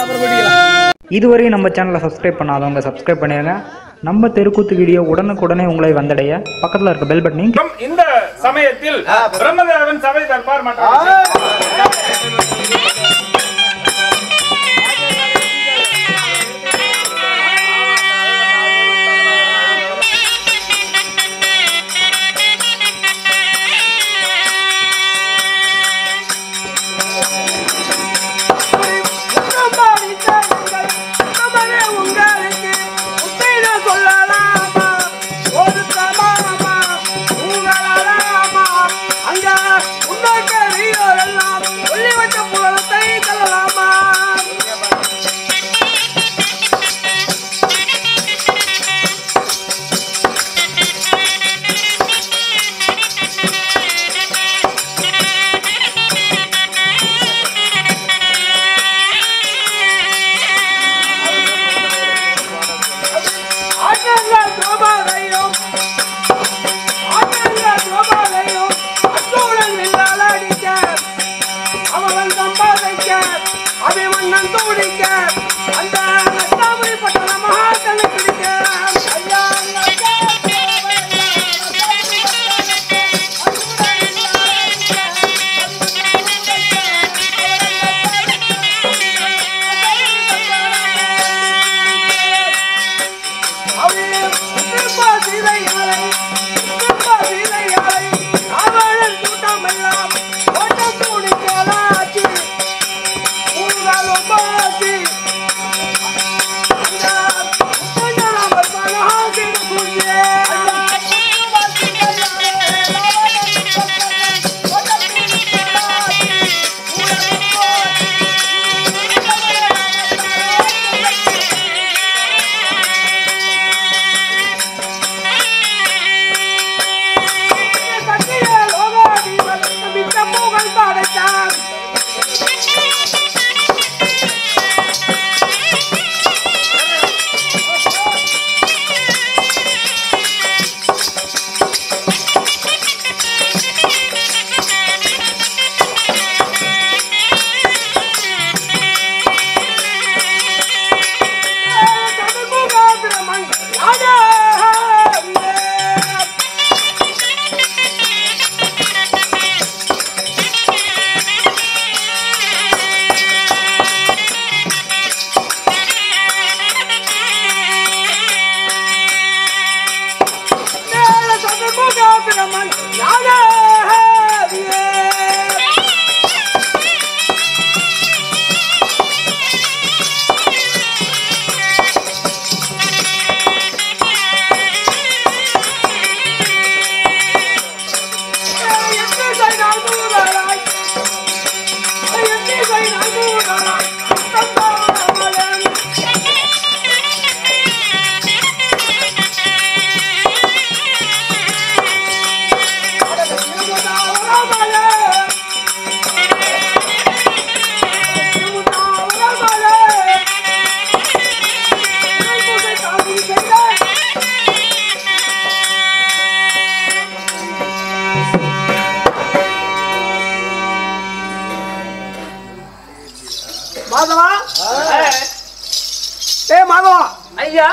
அப்புறம் கூட்டிக்கலாம் இதுவரை நம்ம சேனலை சப்ஸ்கிரைப் பண்ணாதவங்க சப்ஸ்கிரைப் பண்ணிடுங்க நம்ம தெருக்கூத்து வீடியோ உடனுக்குடனே உங்களை வந்தடைய பக்கத்தில் இருக்க பெல் பட்டனையும் மற்றும் இந்த சமயத்தில் பிரம்மதேவன் சபை தர்பார் மற்றும் அபிமன்னன் தோடிக்க அந்த நஷ்டாமணி பட்டண மகாசனை பிடிக்க ஐயா மாதவா ஏ மாதவா ஐயா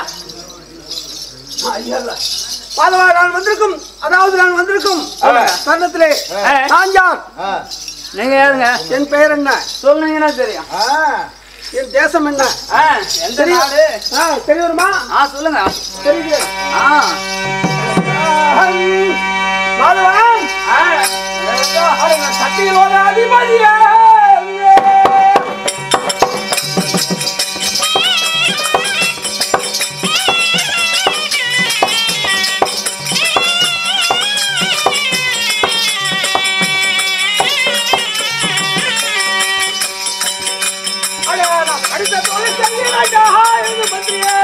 மாதவா நான் வந்திருக்கும் அதாவது நான் வந்திருக்கும் தருணத்திலே நான் யார் நீங்க யாருங்க என் பெயர் என்ன சொல்லுங்கன்னா தெரியும் என் தேசம் என்ன ஆ, எந்த நாடு ஆ, தெரிய வருமா ஆ சொல்லுங்க தெரியுது ஆ மாதவா ஆ சக்திகளோட அதிபதியே அடுத்த தொழில் செஞ்சு மந்திரியே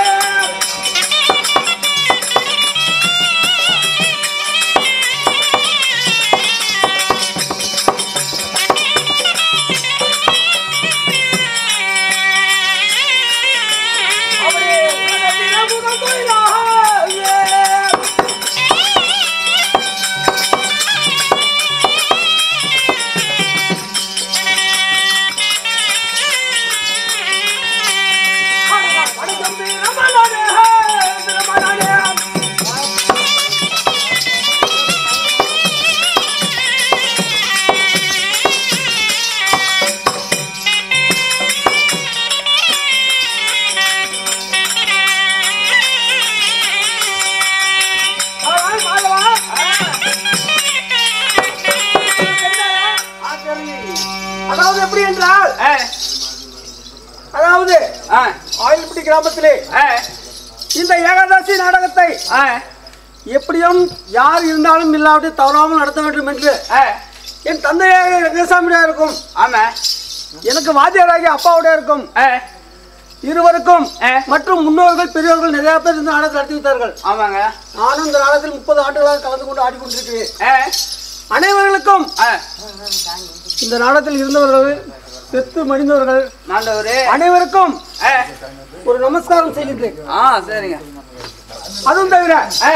அதாவது எப்படி என்றால் ஆ, அதாவது ஆ, ஆயில்பட்டி கிராமத்திலே ஆ, இந்த ஏகாதசி நாடகத்தை ஆ, எப்படியும் யார் இருந்தாலும் இல்லாவிட்டு தவறாமல் நடத்த வேண்டும் என்று ஆ, என் தந்தையாக ரங்கசாமியா இருக்கும் ஆமா எனக்கு வாத்தியாராகிய அப்பாவுடைய இருக்கும் ஆ, இருவருக்கும் ஆ. மற்றும் முன்னோர்கள் பெரியவர்கள் நிறைய பேர் இந்த நாடகத்தை நடத்தி வைத்தார்கள் ஆமாங்க நானும் இந்த நாடகத்தில் முப்பது ஆண்டுகளாக கலந்து கொண்டு ஆடிக்கொண்டிருக்கிறேன் ஆ, அனைவர்களுக்கும் ஆ, இந்த நாடகத்தில் இருந்தவர்கள் செத்து மடிந்தவர்கள் ஆண்டவரே அனைவருக்கும் ஆ, ஒரு நமஸ்காரம் செய்கின்றேன் ஆ சரிங்க அதுவும் தவிர ஆ,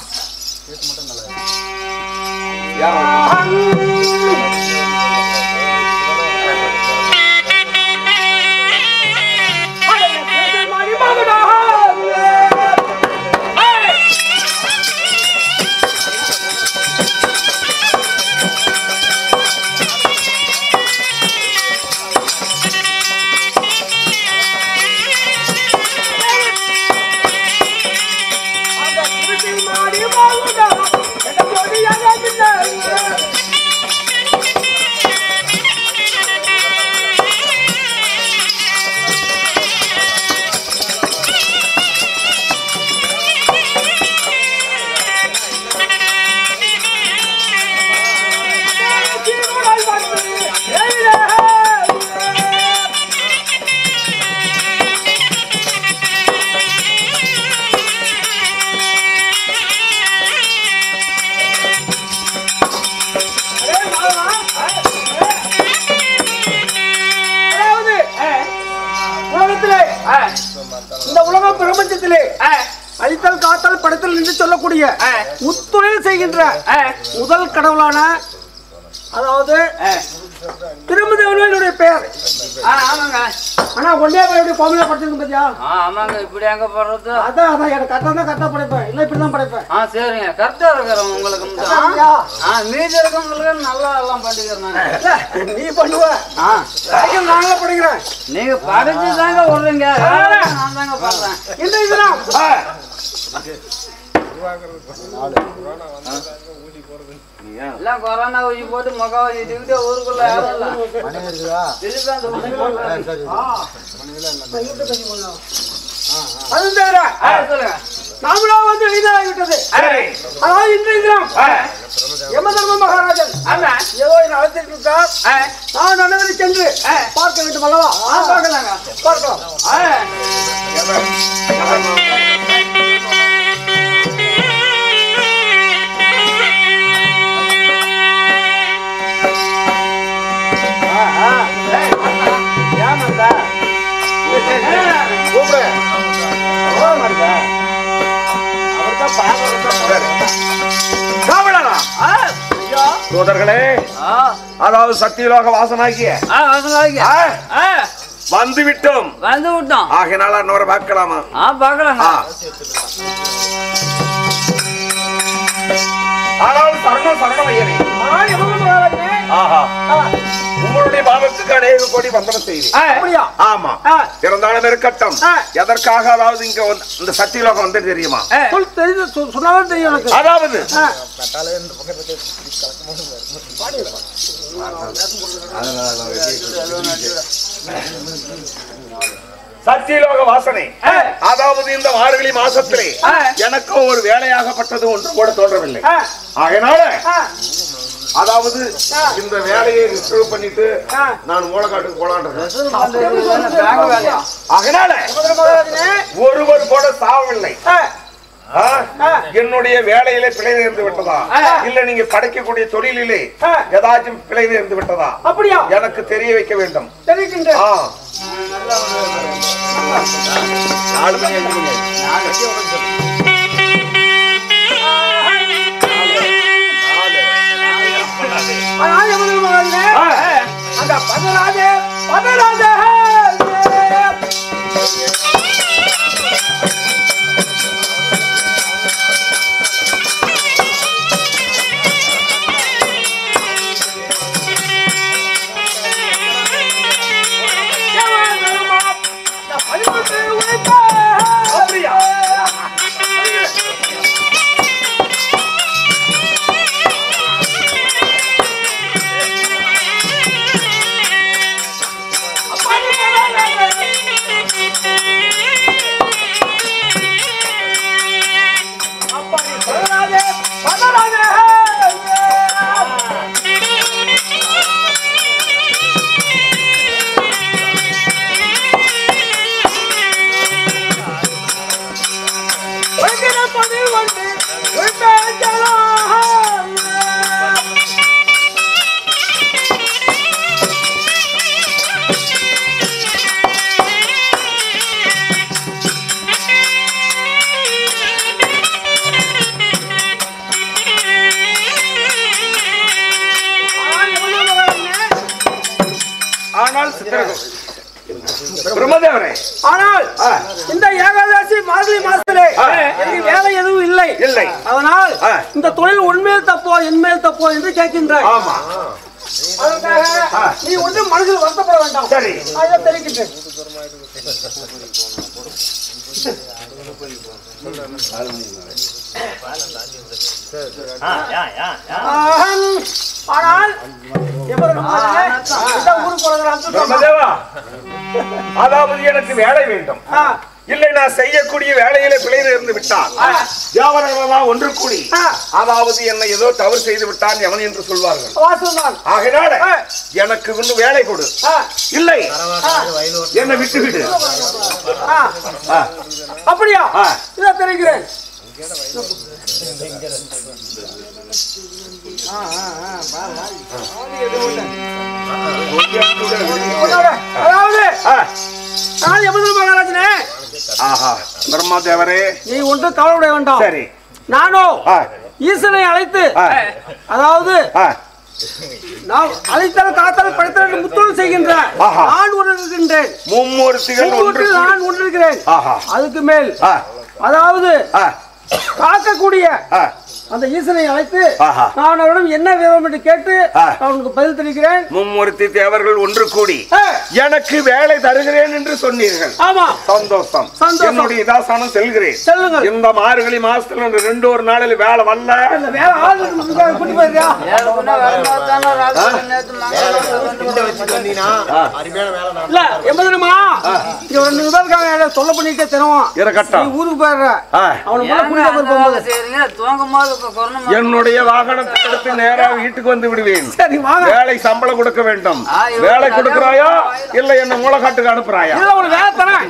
அதாவது ஆ, உலகத்திலே ஆ, இந்த உலக பிரபஞ்சத்திலே ஆ, அழித்தல் காத்தல் படைத்தல் என்று சொல்லக்கூடிய ஆ. முத்தொழில் செய்கின்ற ஆ, முதல் கடவுளான அதாவது ஆ, திருமதேவனுடைய பெயர் ஆ, ஆமாங்க ஆனா ஒன்னே பேர் எப்படி பாம்புல படுத்திருக்கு பாத்தியா ஆ ஆமாங்க இப்படி எங்க போடுறது அதான் அதான் எனக்கு கரெக்டா தான் கரெக்டா படைப்பேன் இல்ல இப்படிதான் படைப்பேன் ஆ சரிங்க கரெக்டா இருக்கிறோம் உங்களுக்கு மட்டும். ஐயா, ஆ மீதி இருக்கவங்களுக்கு நல்லா எல்லாம் பண்ணிக்கிறேன் நானு. இல்ல, நீ பண்ணுவ ஆ வரைக்கும் நாங்களே படிக்கிறேன் நீங்க படிச்சு தாங்க விடுறீங்க நான் தாங்க பாடுறேன் இந்த இதெல்லாம் எல்லாம் கொரோனா ஊசி போட்டு முகம் வச்சுக்கிட்டு ஊருக்குள்ள யாரும் இல்ல திருப்பி அந்த ஊசி போடுறேன். அதுவும் தவிர ஆ, சொல்லுங்க நாமளும் வந்து எளிதாகிவிட்டது சரி அதாவது இன்றைய தினம் யமதர்ம மகாராஜன் ஆமா ஏதோ என்னை அழைத்திருக்கிறார் ஆ, நான் அனைவரை சென்று பார்க்க வேண்டும் அல்லவா ஆ, பார்க்கலாங்க பார்க்கலாம் ஆ, கூப்பிடு காவலனா ஆ, ஐயா. சோதர்களே ஆ, அதாவது சத்தியலோக வாசனாகிய ஆ, வாசலாங்க. ஆ, ஆ, வந்து விட்டோம் வந்து விட்டோம் ஆகையினால இன்னொரு பார்க்கலாமா ஆ பார்க்கலாங்க ஆ. ஆனால் சரணம் சரணம் ஐயனே நான் யமதர்ம மகாராஜனே ஆஹா உங்களுடைய பாவத்துக்கு அநேக கோடி வந்தனம் செய்தி ஆ, அப்படியா ஆமா ஆ. இருந்தாலும் இருக்கட்டும் ஆ. எதற்காக அதாவது இங்க வந்து- இந்த சத்தியலோகம் வந்து தெரியுமா ஆ, சொல் தெரிஞ்சு சொ- சொன்னாலும் தெரியும் எனக்கு அதாவது ஆ. சத்தியலோக வாசனை அதாவது இந்த மார்கழி மாசத்திலே ஆ. எனக்கு ஒரு வேலையாகப்பட்டது ஒன்று கூட தோன்றவில்லை ஆ. ஆகையினால ஆ. அதாவது இந்த வேலையை ரிசர்வ் பண்ணிட்டு ஆ. நான் மூலக்காட்டுக்கு போலான்றேன் பேங்க் வேலையா அதனால யமதர்ம மகாராஜனே ஒருவர் கூட சாவவில்லை ஆ. ஆ? என்னுடைய வேலையிலே பிழை நேர்ந்து விட்டதா ஆ. இல்ல நீங்க படைக்கக்கூடிய தொழிலிலே ஆ. ஏதாச்சும் பிழை நேர்ந்து விட்டதா அப்படியா எனக்கு தெரிய வைக்க வேண்டும் தெரிவிக்கின்றேன் ஆ. நாலு மணி அஞ்சு மணி ஆச்சு. நாலு. ஆனால் யமதர்ம மகாராஜனே ஆ. அந்த பதராஜே பதராஜே அப்படியா? ஆனால் சித்திர பிரம்மதேவரே ஆனால் இந்த ஏகாதசி மார்கழி மாசத்திலே எனக்கு வேலை எதுவும் இல்லை இல்லை. அதனால் ஆ. இந்த தொழில் உண்மையில் தப்போ என்மேல் தப்போ என்று கேட்கின்றாய் ஆமா அதற்காக நீ ஒன்றும் மனதில் வருத்தப்பட வேண்டாம் சரி. அதை தெரிவிக்கின்றேன் ஆஹம். ஆனால் எவ்வளவு நாளாக இந்த ஊருக்கு போறதுல அம்சம் பிரம்மதேவா அதாவது எனக்கு வேலை வேண்டும் ஆ. இல்லை நான் செய்யக்கூடிய வேலையில பிழை இருந்து விட்டால் வியாபாரங்களெல்லாம் ஒன்று கூடி ஆ. அதாவது என்னை ஏதோ தவறு செய்து விட்டான் எவன் என்று சொல்வார்கள் வாசல்தான் ஆகையினால ஆ. எனக்கு இன்னும் வேலை கொடு ஆ. இல்லை என்னை விட்டு விடு ஆ. ஆ. அப்படியா ஆ. இதை தெரிவிக்கிறேன் உன்னோட, அதாவது ஆ. நான் எமது மகாராஜனே ஆஹா பிரம்மதேவரே நீ ஒன்றும் கவலைப்பட வேண்டாம் சரி நானோ ஆ. ஈசனை அழைத்து ஆ. அதாவது ஆ. நான் அழைத்தல் காத்தல் படுத்தல் முத்தல் செய்கின்ற ஆஹா. நான் ஒன்று இருக்கின்றேன் மும்மூர்த்திகள் ஒன்று மும்மூர்த்தியில் நான் ஒன்று இருக்கிறேன் ஆஹா அதுக்கு மேல் ஆ. அதாவது ஆ. காக்கக்கூடிய ஆ. அந்த ஈசனை அழைத்து ஆஹா. நான் அவரிடம் என்ன விவரம் என்று கேட்டு ஆ. நான் உனக்கு பதில் தெரிவிக்கிறேன் மும்மூர்த்தி தேவர்கள் ஒன்று கூடி ஆ, எனக்கு வேலை தருகிறேன் என்று சொன்னீர்கள் ஆமா சந்தோஷம் சந்தோஷம். என்னுடைய இதாசனம் செல்கிறேன் செல்லுங்கள் இந்த மார்கழி மாசத்துல இந்த ரெண்டு ஒரு நாளில் வேலை வரல இந்த வேலை ஆள் இருக்கு, இங்க கூட்டி போயிருக்கியா ஏழுக்குன்னா வருமானத்தான ராத்திரி நேத்து மங்களம் இல்ல எண்பதுமா இங்க ஒரு ரெண்டு பேர் இருக்காங்க யாரோ தொல்லை பண்ணிட்டே தினமும் நீ இருக்கட்டும் ஊருக்கு போயிடுற ஆ. அவனை ஏங்க கூட கூட்டிட்டு அந்த போகும்போது வேலை செய்றீங்க தூங்கும் போது இப்ப கொரோனா என்னுடைய வாகனத்தை எடுத்து நேரா வீட்டுக்கு வந்து விடுவேன் சரி வாங்க வேலை சம்பளம் கொடுக்க வேண்டும் ஆ, இவருக்கு வேலை நிறைய கொடுக்கறாயா ஆயிரம். இல்ல என்ன மூலக்காட்டுக்கு அனுப்புறாயா இல்ல உனக்கு வேலை தரேன்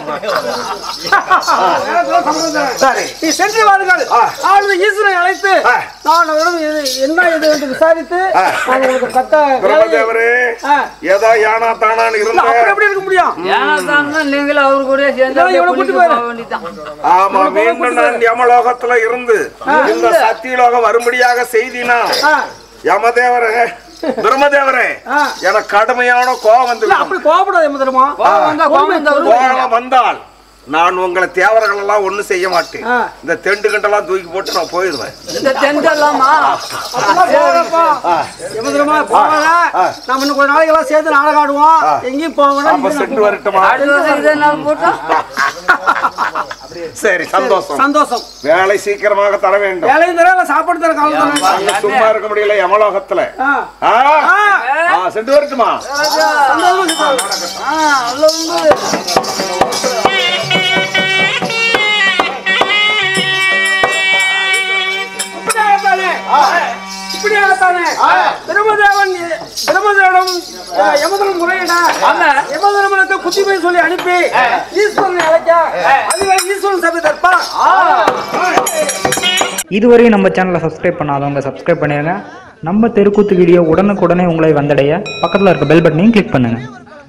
வேலை தரேன், சம்பளம் தரேன். சரி நீ சென்று வாருங்கள் ஆ. நான் ஈஸ்வரனை அழைத்து ஆ. நான் அவரிடம் இது- என்ன இது என்று விசாரித்து ஆ. நான் உங்களுக்கு தக்க வேலையை பிரம்மதேவரே ஆ. ஏதோ யானா தானான்னு இல்ல, இருந்த அப்படி எப்படி இருக்க முடியும் ஏனாத்தான்னா நீங்களும் அவரு கூட சேர்ந்து இல்ல, அப்படியே இவனை குளிக்க கூட்டி போயிரு. போக வேண்டியதுதான் ஆமா மீண்டும் நான் யமலோகத்துல இருந்து இந்த சத்தியலோகம் வரும்படியாக செய்தினா ஆ. யமதேவரே பிரம்மதேவரே ஆ. எனக்கு கடுமையான கோபம் வந்து இல்ல அப்படி கோபப்படாத எமதரமா கோவம் வந்தா கோவம் வந்தா அவரு கோபம் வந்தால் நான் உங்களை தேவர்கள் எல்லாம் ஒண்ணும் செய்ய மாட்டேன் ஆ. இந்த தெண்டு கண்டெல்லாம் தூக்கி போட்டு நான் போயிடுவேன் இந்த டென்டெல்லாமா எமதரமா போவாங்க நம்ம இன்னும் கொஞ்ச நாளைக்கு எல்லாம் சேர்ந்து நாடகம் ஆடுவோம் எங்கேயும் போவோம் அப்ப சென்று வரட்டுமா அடுத்த வருஷம் இதே நாள் போட்டோம் சரி சந்தோஷம் சந்தோஷம் வேலை சீக்கிரமாக தர வேண்டும் வேலையும் தர சாப்பாடு தர காலம் தரேன் அங்க சும்மா இருக்க முடியல யமலோகத்துல ஆ. ஆ? ஆ. ஆ, சென்று வரட்டுமா ஆ, அவ்வளவு உண்டு. இப்படியாகத்தானே இப்படியாகத்தானே பிரம்மதேவன் பிரம்மதேவனம் யமதனம் முறையிட யமதனமனத்தை குத்தி போய் சொல்லி அனுப்பி ஈஸ்வரனை அழைக்க அதுவே ஈஸ்வரன் சபை தற்பான் இதுவரை நம்ம சேனலை சப்ஸ்கிரைப் பண்ணாதவங்க சப்ஸ்கிரைப் பண்ணிடுங்க நம்ம தெருக்கூத்து வீடியோ உடனுக்குடனே உங்களை வந்தடைய பக்கத்தில் இருக்க பெல் பட்டனையும் கிளிக் பண்ணுங்கள்